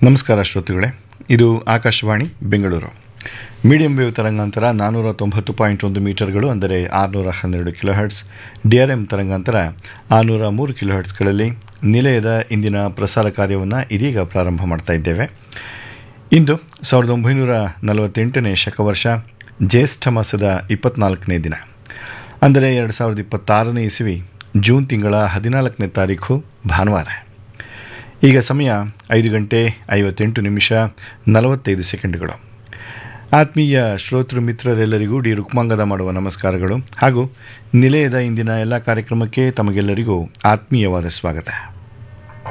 ನಮಸ್ಕಾರ ಶ್ರೋತೃಗಳೇ ಇದು ಆಕಾಶವಾಣಿ ಬೆಂಗಳೂರು ಮೀಡಿಯಂ ವೇವ್ ತರಂಗಾಂತರ ನಾನ್ನೂರ ತೊಂಬತ್ತು ಪಾಯಿಂಟ್ ಒಂದು ಮೀಟರ್ಗಳು ಅಂದರೆ ಆರುನೂರ ಹನ್ನೆರಡು ಕಿಲೋಹರ್ಟ್ಸ್ ಡಿ ಆರ್ ಎಂ ತರಂಗಾಂತರ ಆರುನೂರ ಮೂರು ಕಿಲೋಹರ್ಟ್ಸ್ಗಳಲ್ಲಿ ನಿಲಯದ ಇಂದಿನ ಪ್ರಸಾರ ಕಾರ್ಯವನ್ನು ಇದೀಗ ಪ್ರಾರಂಭ ಮಾಡ್ತಾ ಇದ್ದೇವೆ ಇಂದು ಸಾವಿರದ ಒಂಬೈನೂರ ನಲವತ್ತೆಂಟನೇ ಶಕವರ್ಷ ಜ್ಯೇಷ್ಠ ಮಾಸದ ಇಪ್ಪತ್ನಾಲ್ಕನೇ ದಿನ ಅಂದರೆ ಎರಡು ಸಾವಿರದ ಇಪ್ಪತ್ತಾರನೇ ಇಸವಿ ಜೂನ್ ತಿಂಗಳ ಹದಿನಾಲ್ಕನೇ ತಾರೀಕು ಭಾನುವಾರ ಈಗ ಸಮಯ ಐದು ಗಂಟೆ ಐವತ್ತೆಂಟು ನಿಮಿಷ ನಲವತ್ತೈದು ಸೆಕೆಂಡ್ಗಳು ಆತ್ಮೀಯ ಶ್ರೋತೃ ಮಿತ್ರರೆಲ್ಲರಿಗೂ ಡಿ ರುಕ್ಮಾಂಗದ ಮಾಡುವ ನಮಸ್ಕಾರಗಳು ಹಾಗೂ ನಿಲಯದ ಇಂದಿನ ಎಲ್ಲ ಕಾರ್ಯಕ್ರಮಕ್ಕೆ ತಮಗೆಲ್ಲರಿಗೂ ಆತ್ಮೀಯವಾದ ಸ್ವಾಗತ